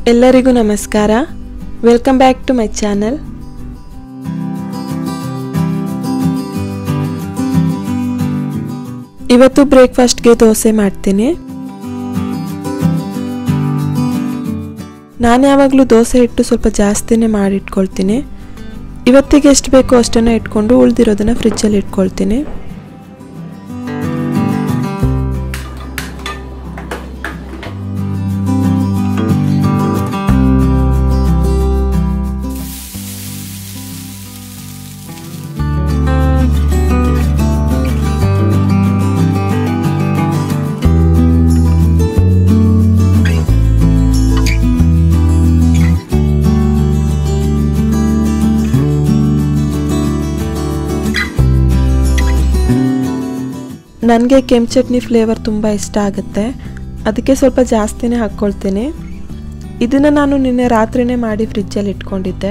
ಎಲ್ಲರಿಗೂ ನಮಸ್ಕಾರ welcome back to my channel ಇವತ್ತು ಬ್ರೇಕ್ಫಾಸ್ಟ್ಗೆ ದೋಸೆ ಮಾಡ್ತೀನಿ ನಾನು ಯಾವಾಗಲೂ ದೋಸೆ ಹಿಟ್ಟು ಸ್ವಲ್ಪ ಜಾಸ್ತಿನೇ ಮಾಡಿಟ್ಕೊಳ್ತೀನಿ ಇವತ್ತಿಗೆ ಎಷ್ಟು ಬೇಕೋ ಅಷ್ಟನ್ನು ಇಟ್ಕೊಂಡು ಉಳಿದಿರೋದನ್ನು ಫ್ರಿಜ್ಜಲ್ಲಿ ಇಟ್ಕೊಳ್ತೀನಿ ನನಗೆ ಕೆಂಪು ಚಟ್ನಿ ಫ್ಲೇವರ್ ತುಂಬ ಇಷ್ಟ ಆಗುತ್ತೆ ಅದಕ್ಕೆ ಸ್ವಲ್ಪ ಜಾಸ್ತಿನೇ ಹಾಕ್ಕೊಳ್ತೀನಿ ಇದನ್ನು ನಾನು ನಿನ್ನೆ ರಾತ್ರಿನೇ ಮಾಡಿ ಫ್ರಿಜ್ಜಲ್ಲಿ ಇಟ್ಕೊಂಡಿದ್ದೆ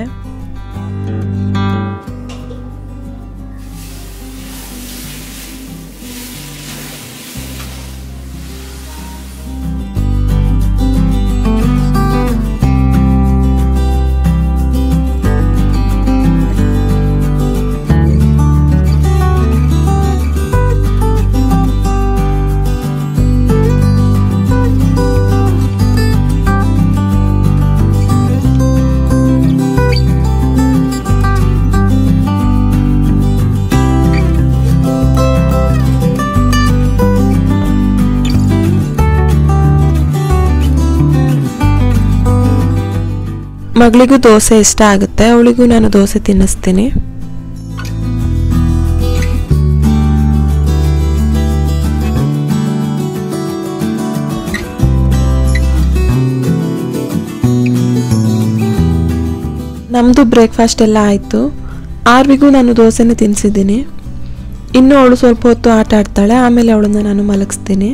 ಮಗಳಿಗೂ ದೋಸೆ ಇಷ್ಟ ಆಗುತ್ತೆ ಅವಳಿಗೂ ನಾನು ದೋಸೆ ತಿನ್ನಿಸ್ತೀನಿ ನಮ್ಮದು ಬ್ರೇಕ್ಫಾಸ್ಟ್ ಎಲ್ಲ ಆಯಿತು ಆರ್ವಿಗೂ ನಾನು ದೋಸೆನೇ ತಿನ್ನಿಸಿದ್ದೀನಿ ಇನ್ನು ಅವಳು ಸ್ವಲ್ಪ ಹೊತ್ತು ಆಟ ಆಡ್ತಾಳೆ ಆಮೇಲೆ ಅವಳನ್ನ ನಾನು ಮಲಗಿಸ್ತೀನಿ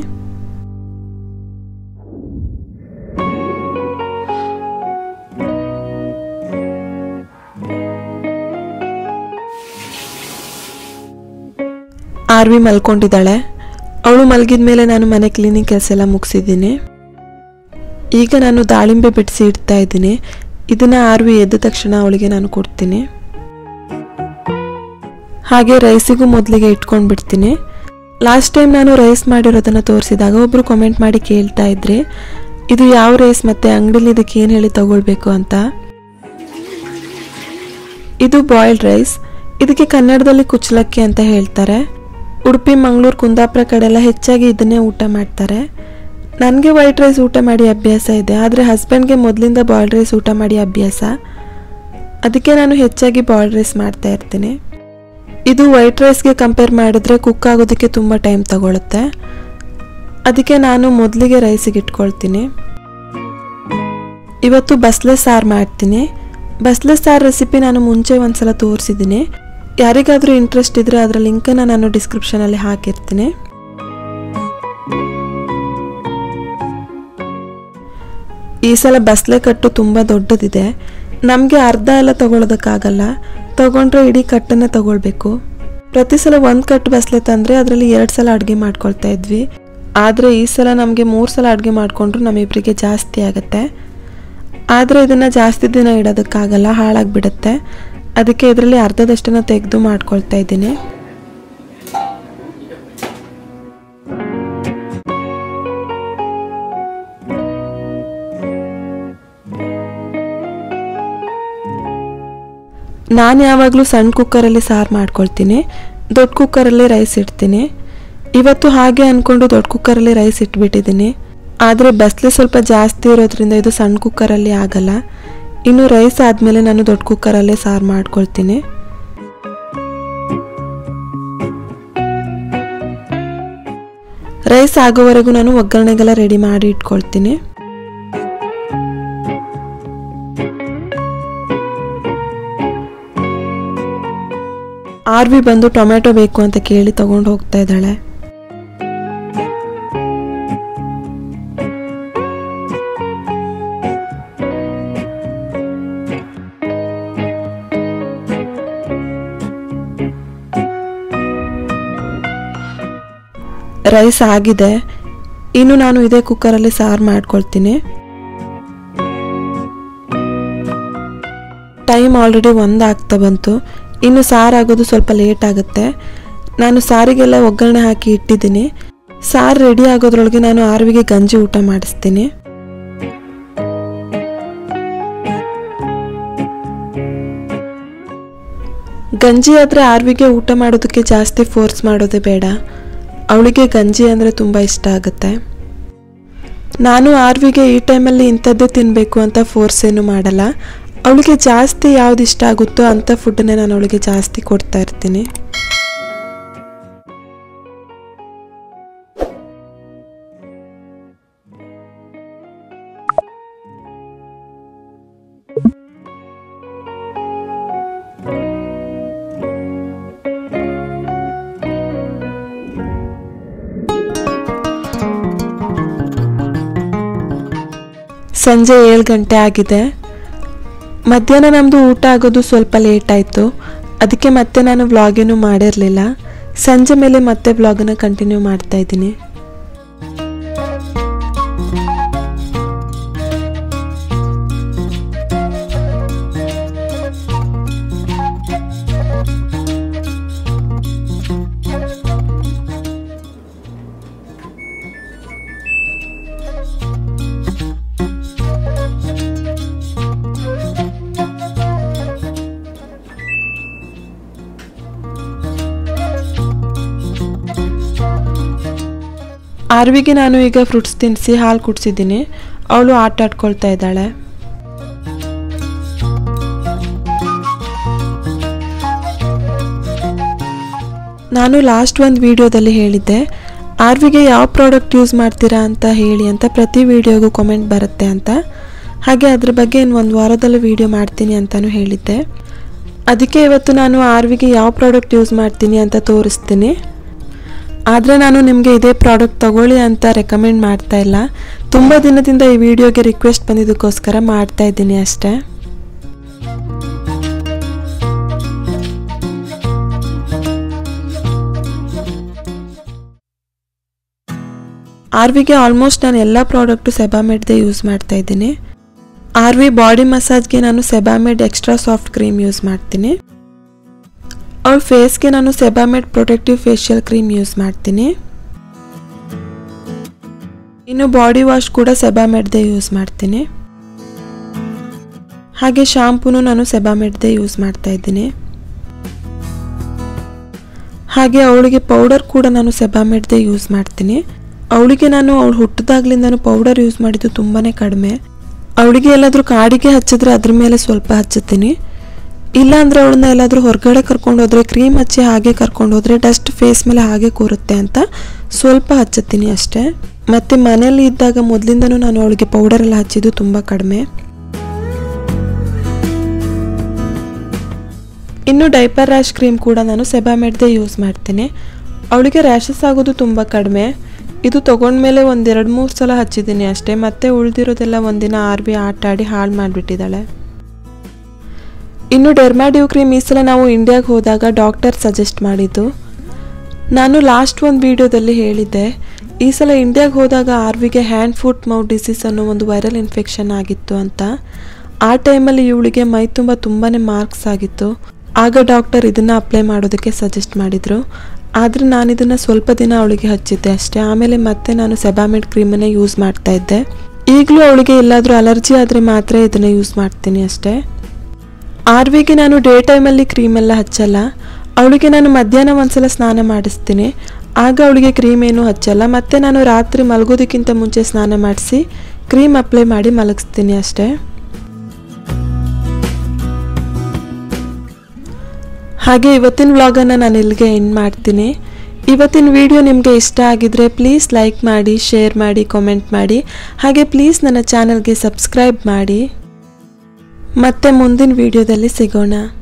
ಆರ್ವಿ ಮಲ್ಕೊಂಡಿದ್ದಾಳೆ ಅವಳು ಮಲಗಿದ ಮೇಲೆ ನಾನು ಮನೆ ಕ್ಲೀನಿಂಗ್ ಕೆಲಸ ಎಲ್ಲ ಮುಗಿಸಿದ್ದೀನಿ ಈಗ ನಾನು ದಾಳಿಂಬೆ ಬಿಡಿಸಿ ಇಡ್ತಾ ಇದ್ದೀನಿ ಇದನ್ನ ಆರ್ವಿ ಎದ್ದ ತಕ್ಷಣ ಅವಳಿಗೆ ನಾನು ಕೊಡ್ತೀನಿ ಹಾಗೆ ರೈಸಿಗೂ ಮೊದಲಿಗೆ ಇಟ್ಕೊಂಡು ಬಿಡ್ತೀನಿ ಲಾಸ್ಟ್ ಟೈಮ್ ನಾನು ರೈಸ್ ಮಾಡಿರೋದನ್ನು ತೋರಿಸಿದಾಗ ಒಬ್ಬರು ಕಾಮೆಂಟ್ ಮಾಡಿ ಕೇಳ್ತಾ ಇದ್ರಿ ಇದು ಯಾವ ರೈಸ್ ಮತ್ತೆ ಅಂಗಡಿಲಿ ಇದಕ್ಕೆ ಏನು ಹೇಳಿ ತಗೊಳ್ಬೇಕು ಅಂತ ಇದು ಬಾಯ್ಲ್ಡ್ ರೈಸ್ ಇದಕ್ಕೆ ಕನ್ನಡದಲ್ಲಿ ಕುಚ್ಚಲಕ್ಕಿ ಅಂತ ಹೇಳ್ತಾರೆ ಉಡುಪಿ ಮಂಗಳೂರು ಕುಂದಾಪುರ ಕಡೆ ಎಲ್ಲ ಹೆಚ್ಚಾಗಿ ಇದನ್ನೇ ಊಟ ಮಾಡ್ತಾರೆ ನನಗೆ ವೈಟ್ ರೈಸ್ ಊಟ ಮಾಡಿ ಅಭ್ಯಾಸ ಇದೆ ಆದರೆ ಹಸ್ಬೆಂಡ್ಗೆ ಮೊದಲಿಂದ ಬಾಯ್ಲ್ಡ್ ರೈಸ್ ಊಟ ಮಾಡಿ ಅಭ್ಯಾಸ ಅದಕ್ಕೆ ನಾನು ಹೆಚ್ಚಾಗಿ ಬಾಯ್ಲ್ಡ್ ರೈಸ್ ಮಾಡ್ತಾ ಇರ್ತೀನಿ ಇದು ವೈಟ್ ರೈಸ್ಗೆ ಕಂಪೇರ್ ಮಾಡಿದ್ರೆ ಕುಕ್ ಆಗೋದಕ್ಕೆ ತುಂಬ ಟೈಮ್ ತಗೊಳುತ್ತೆ ಅದಕ್ಕೆ ನಾನು ಮೊದಲಿಗೆ ರೈಸಿಗೆ ಇಟ್ಕೊಳ್ತೀನಿ ಇವತ್ತು ಬಸ್ಲೆ ಸಾರು ಮಾಡ್ತೀನಿ ಬಸ್ಲೆ ಸಾರು ರೆಸಿಪಿ ನಾನು ಮುಂಚೆ ಒಂದ್ಸಲ ತೋರಿಸಿದ್ದೀನಿ ಯಾರಿಗಾದರೂ ಇಂಟ್ರೆಸ್ಟ್ ಇದ್ದರೆ ಅದರ ಲಿಂಕನ್ನು ನಾನು ಡಿಸ್ಕ್ರಿಪ್ಷನಲ್ಲಿ ಹಾಕಿರ್ತೀನಿ ಈ ಸಲ ಬಸ್ಲೆ ಕಟ್ಟು ತುಂಬ ದೊಡ್ಡದಿದೆ ನಮಗೆ ಅರ್ಧ ಎಲ್ಲ ತಗೊಳ್ಳೋದಕ್ಕಾಗಲ್ಲ ತಗೊಂಡ್ರೆ ಇಡೀ ಕಟ್ಟನ್ನೇ ತಗೊಳ್ಬೇಕು ಪ್ರತಿ ಸಲ ಒಂದು ಕಟ್ಟು ಬಸ್ಲೆ ತಂದರೆ ಅದರಲ್ಲಿ ಎರಡು ಸಲ ಅಡುಗೆ ಮಾಡ್ಕೊಳ್ತಾ ಇದ್ವಿ ಆದರೆ ಈ ಸಲ ನಮಗೆ ಮೂರು ಸಲ ಅಡುಗೆ ಮಾಡಿಕೊಂಡ್ರು ನಮ್ಮಿಬ್ಬರಿಗೆ ಜಾಸ್ತಿ ಆಗುತ್ತೆ ಆದರೆ ಇದನ್ನು ಜಾಸ್ತಿ ದಿನ ಇಡೋದಕ್ಕಾಗಲ್ಲ ಹಾಳಾಗಿಬಿಡುತ್ತೆ ಅದಕ್ಕೆ ಇದರಲ್ಲಿ ಅರ್ಧದಷ್ಟನ್ನು ತೆಗೆದು ಮಾಡ್ಕೊಳ್ತಾ ಇದ್ದೀನಿ ನಾನು ಯಾವಾಗಲೂ ಸಣ್ಣ ಕುಕ್ಕರಲ್ಲಿ ಸಾರು ಮಾಡ್ಕೊಳ್ತೀನಿ ದೊಡ್ಡ ಕುಕ್ಕರಲ್ಲಿ ರೈಸ್ ಇಡ್ತೀನಿ ಇವತ್ತು ಹಾಗೆ ಅಂದ್ಕೊಂಡು ದೊಡ್ಡ ಕುಕ್ಕರಲ್ಲಿ ರೈಸ್ ಇಟ್ಬಿಟ್ಟಿದ್ದೀನಿ ಆದರೆ ಬಸ್ಲೆ ಸ್ವಲ್ಪ ಜಾಸ್ತಿ ಇರೋದ್ರಿಂದ ಇದು ಸಣ್ಣ ಕುಕ್ಕರಲ್ಲಿ ಆಗಲ್ಲ ಇನ್ನು ರೈಸ್ ಆದಮೇಲೆ ನಾನು ದೊಡ್ಡ ಕುಕ್ಕರಲ್ಲೇ ಸಾರು ಮಾಡ್ಕೊಳ್ತೀನಿ ರೈಸ್ ಆಗೋವರೆಗೂ ನಾನು ಒಗ್ಗರಣೆಗೆಲ್ಲ ರೆಡಿ ಮಾಡಿ ಇಟ್ಕೊಳ್ತೀನಿ ಆರ್ವಿ ಬಂದು ಟೊಮೆಟೊ ಬೇಕು ಅಂತ ಕೇಳಿ ತಗೊಂಡು ಹೋಗ್ತಾ ಇದ್ದಾಳೆ ರೈಸ್ ಆಗಿದೆ ಇನ್ನು ನಾನು ಇದೇ ಕುಕ್ಕರಲ್ಲಿ ಸಾರು ಮಾಡ್ಕೊಳ್ತೀನಿ ಟೈಮ್ ಆಲ್ರೆಡಿ ಒಂದು ಆಗ್ತಾ ಬಂತು ಇನ್ನು ಸಾರು ಆಗೋದು ಸ್ವಲ್ಪ ಲೇಟ್ ಆಗುತ್ತೆ ನಾನು ಸಾರಿಗೆಲ್ಲ ಒಗ್ಗರಣೆ ಹಾಕಿ ಇಟ್ಟಿದ್ದೀನಿ ಸಾರು ರೆಡಿ ಆಗೋದ್ರೊಳಗೆ ನಾನು ಆರ್ವಿಗೆ ಗಂಜಿ ಊಟ ಮಾಡಿಸ್ತೀನಿ ಗಂಜಿ ಆದರೆ ಆರ್ವಿಗೆ ಊಟ ಮಾಡೋದಕ್ಕೆ ಜಾಸ್ತಿ ಫೋರ್ಸ್ ಮಾಡೋದೇ ಬೇಡ ಅವಳಿಗೆ ಗಂಜಿ ಅಂದರೆ ತುಂಬ ಇಷ್ಟ ಆಗುತ್ತೆ ನಾನು ಆರ್ವಿಗೆ ಈ ಟೈಮಲ್ಲಿ ಇಂಥದ್ದೇ ತಿನ್ನಬೇಕು ಅಂತ ಫೋರ್ಸ್ ಏನು ಮಾಡಲ್ಲ ಅವಳಿಗೆ ಜಾಸ್ತಿ ಯಾವ್ದು ಇಷ್ಟ ಆಗುತ್ತೋ ಅಂಥ ಫುಡ್ಡನ್ನೇ ನಾನು ಅವಳಿಗೆ ಜಾಸ್ತಿ ಕೊಡ್ತಾ ಇರ್ತೀನಿ ಸಂಜೆ ಏಳು ಗಂಟೆ ಆಗಿದೆ ಮಧ್ಯಾಹ್ನ ನಮ್ಮದು ಊಟ ಆಗೋದು ಸ್ವಲ್ಪ ಲೇಟ್ ಆಯಿತು ಅದಕ್ಕೆ ಮತ್ತೆ ನಾನು ವ್ಲಾಗೇನು ಮಾಡಿರಲಿಲ್ಲ ಸಂಜೆ ಮೇಲೆ ಮತ್ತೆ ವ್ಲಾಗನ್ನು ಕಂಟಿನ್ಯೂ ಮಾಡ್ತಾ ಇದ್ದೀನಿ ಆರ್ವಿಗೆ ನಾನು ಈಗ ಫ್ರೂಟ್ಸ್ ತಿನ್ನಿಸಿ ಹಾಲು ಕುಡಿಸಿದ್ದೀನಿ ಅವಳು ಆಟ ಆಡ್ಕೊಳ್ತಾ ಇದ್ದಾಳೆ ನಾನು ಲಾಸ್ಟ್ ಒಂದು ವಿಡಿಯೋದಲ್ಲಿ ಹೇಳಿದ್ದೆ ಆರ್ವಿಗೆ ಯಾವ ಪ್ರಾಡಕ್ಟ್ ಯೂಸ್ ಮಾಡ್ತೀರಾ ಅಂತ ಹೇಳಿ ಅಂತ ಪ್ರತಿ ವಿಡಿಯೋಗೂ ಕಮೆಂಟ್ ಬರುತ್ತೆ ಅಂತ ಹಾಗೆ ಅದ್ರ ಬಗ್ಗೆ ಇನ್ನು ಒಂದು ವಾರದಲ್ಲಿ ವಿಡಿಯೋ ಮಾಡ್ತೀನಿ ಅಂತಲೂ ಹೇಳಿದ್ದೆ ಅದಕ್ಕೆ ಇವತ್ತು ನಾನು ಆರ್ವಿಗೆ ಯಾವ ಪ್ರಾಡಕ್ಟ್ ಯೂಸ್ ಮಾಡ್ತೀನಿ ಅಂತ ತೋರಿಸ್ತೀನಿ ಆದರೆ ನಾನು ನಿಮಗೆ ಇದೇ ಪ್ರಾಡಕ್ಟ್ ತಗೊಳ್ಳಿ ಅಂತ ರೆಕಮೆಂಡ್ ಮಾಡ್ತಾ ಇಲ್ಲ ತುಂಬ ದಿನದಿಂದ ಈ ವಿಡಿಯೋಗೆ ರಿಕ್ವೆಸ್ಟ್ ಬಂದಿದ್ದಕ್ಕೋಸ್ಕರ ಮಾಡ್ತಾ ಇದ್ದೀನಿ ಅಷ್ಟೇ ಆರ್ವಿಗೆ ಆಲ್ಮೋಸ್ಟ್ ನಾನು ಎಲ್ಲ ಪ್ರಾಡಕ್ಟು ಸೆಬಾಮೆಡ್ದೇ ಯೂಸ್ ಮಾಡ್ತಾ ಇದ್ದೀನಿ ಆರ್ವಿ ಬಾಡಿ ಮಸಾಜ್ಗೆ ನಾನು Sebamed extra soft cream use ಮಾಡ್ತೀನಿ ಅವಳ ಫೇಸ್ಗೆ ನಾನು Sebamed protective facial cream use ಮಾಡ್ತೀನಿ ಇನ್ನು ಬಾಡಿ ವಾಶ್ ಕೂಡ ಸೆಬಾಮೆಡ್ದೇ ಯೂಸ್ ಮಾಡ್ತೀನಿ ಹಾಗೆ ಶಾಂಪೂನು ನಾನು ಸೆಬಾಮೆಡ್ದೇ ಯೂಸ್ ಮಾಡ್ತಾ ಇದ್ದೀನಿ ಹಾಗೆ ಅವಳಿಗೆ ಪೌಡರ್ ಕೂಡ ನಾನು ಸೆಬಾಮೆಡ್ದೇ ಯೂಸ್ ಮಾಡ್ತೀನಿ ಅವಳಿಗೆ ನಾನು ಅವಳು ಹುಟ್ಟಿದಾಗ್ಲಿಂದನೂ ಪೌಡರ್ ಯೂಸ್ ಮಾಡಿದ್ದು ತುಂಬಾ ಕಡಿಮೆ ಅವಳಿಗೆ ಎಲ್ಲಾದರೂ ಕಾಡಿಗೆ ಹಚ್ಚಿದ್ರೆ ಅದ್ರ ಮೇಲೆ ಸ್ವಲ್ಪ ಹಚ್ಚುತ್ತೀನಿ ಇಲ್ಲ ಅಂದ್ರೆ ಅವಳನ್ನ ಎಲ್ಲಾದರೂ ಹೊರಗಡೆ ಕರ್ಕೊಂಡು ಹೋದ್ರೆ ಕ್ರೀಮ್ ಹಚ್ಚಿ ಹಾಗೆ ಕರ್ಕೊಂಡು ಹೋದ್ರೆ ಡಸ್ಟ್ ಫೇಸ್ ಮೇಲೆ ಹಾಗೆ ಕೂರುತ್ತೆ ಅಂತ ಸ್ವಲ್ಪ ಹಚ್ಚುತ್ತೀನಿ ಅಷ್ಟೇ ಮತ್ತೆ ಮನೆಯಲ್ಲಿ ಇದ್ದಾಗ ಮೊದಲಿಂದನೂ ನಾನು ಅವಳಿಗೆ ಪೌಡರ್ ಎಲ್ಲ ಹಚ್ಚಿದ್ದು ತುಂಬ ಕಡಿಮೆ ಇನ್ನು ಡೈಪರ್ ರ್ಯಾಶ್ ಕ್ರೀಮ್ ಕೂಡ ನಾನು ಸೆಬಾಮೆಡ್ದೇ ಯೂಸ್ ಮಾಡ್ತೀನಿ ಅವಳಿಗೆ ರ್ಯಾಷಸ್ ಆಗೋದು ತುಂಬ ಕಡಿಮೆ ಇದು ತೊಗೊಂಡ್ಮೇಲೆ ಒಂದು ಎರಡು ಮೂರು ಸಲ ಹಚ್ಚಿದ್ದೀನಿ ಅಷ್ಟೇ ಮತ್ತೆ ಉಳಿದಿರೋದೆಲ್ಲ ಒಂದಿನ ಆರ್ ಬಿ ಆಟ ಆಡಿ ಹಾಳು ಮಾಡಿಬಿಟ್ಟಿದ್ದಾಳೆ ಇನ್ನು ಡೆರ್ಮಾಡ್ಯೂ ಕ್ರೀಮ್ ಈ ಸಲ ನಾವು ಇಂಡಿಯಾಗೆ ಹೋದಾಗ ಡಾಕ್ಟರ್ ಸಜೆಸ್ಟ್ ಮಾಡಿದ್ದು ನಾನು ಲಾಸ್ಟ್ ಒಂದು ವಿಡಿಯೋದಲ್ಲಿ ಹೇಳಿದ್ದೆ ಈ ಸಲ ಇಂಡಿಯಾಗೆ ಹೋದಾಗ ಆರ್ವಿಗೆ ಹ್ಯಾಂಡ್ ಫುಟ್ ಮೌತ್ ಡಿಸೀಸ್ ಅನ್ನೋ ಒಂದು ವೈರಲ್ ಇನ್ಫೆಕ್ಷನ್ ಆಗಿತ್ತು ಅಂತ ಆ ಟೈಮಲ್ಲಿ ಇವಳಿಗೆ ಮೈ ತುಂಬ ತುಂಬಾ ಮಾರ್ಕ್ಸ್ ಆಗಿತ್ತು ಆಗ ಡಾಕ್ಟರ್ ಇದನ್ನು ಅಪ್ಲೈ ಮಾಡೋದಕ್ಕೆ ಸಜೆಸ್ಟ್ ಮಾಡಿದರು ಆದರೆ ನಾನು ಇದನ್ನು ಸ್ವಲ್ಪ ದಿನ ಅವಳಿಗೆ ಹಚ್ಚಿದ್ದೆ ಅಷ್ಟೇ ಆಮೇಲೆ ಮತ್ತೆ ನಾನು ಸೆಬಾಮೆಡ್ ಕ್ರೀಮನ್ನೇ ಯೂಸ್ ಮಾಡ್ತಾ ಇದ್ದೆ ಈಗಲೂ ಅವಳಿಗೆ ಎಲ್ಲಾದರೂ ಅಲರ್ಜಿ ಆದರೆ ಮಾತ್ರ ಇದನ್ನು ಯೂಸ್ ಮಾಡ್ತೀನಿ ಅಷ್ಟೇ ಆರ್ವಿಗೆ ನಾನು ಡೇ ಟೈಮಲ್ಲಿ ಕ್ರೀಮೆಲ್ಲ ಹಚ್ಚಲ್ಲ ಅವಳಿಗೆ ನಾನು ಮಧ್ಯಾಹ್ನ ಒಂದ್ಸಲ ಸ್ನಾನ ಮಾಡಿಸ್ತೀನಿ ಆಗ ಅವಳಿಗೆ ಕ್ರೀಮ್ ಏನೂ ಹಚ್ಚಲ್ಲ ಮತ್ತೆ ನಾನು ರಾತ್ರಿ ಮಲಗೋದಕ್ಕಿಂತ ಮುಂಚೆ ಸ್ನಾನ ಮಾಡಿಸಿ ಕ್ರೀಮ್ ಅಪ್ಲೈ ಮಾಡಿ ಮಲಗಿಸ್ತೀನಿ ಅಷ್ಟೇ ಹಾಗೆ ಇವತ್ತಿನ ವ್ಲಾಗನ್ನು ನಾನು ಇಲ್ಲಿಗೆ ಎಂಡ್ ಮಾಡ್ತೀನಿ ಇವತ್ತಿನ ವಿಡಿಯೋ ನಿಮಗೆ ಇಷ್ಟ ಆಗಿದ್ರೆ ಪ್ಲೀಸ್ ಲೈಕ್ ಮಾಡಿ ಶೇರ್ ಮಾಡಿ ಕಾಮೆಂಟ್ ಮಾಡಿ ಹಾಗೆ ಪ್ಲೀಸ್ ನನ್ನ ಚಾನಲ್ಗೆ ಸಬ್ಸ್ಕ್ರೈಬ್ ಮಾಡಿ ಮತ್ತೆ ಮುಂದಿನ ವಿಡಿಯೋದಲ್ಲಿ ಸಿಗೋಣ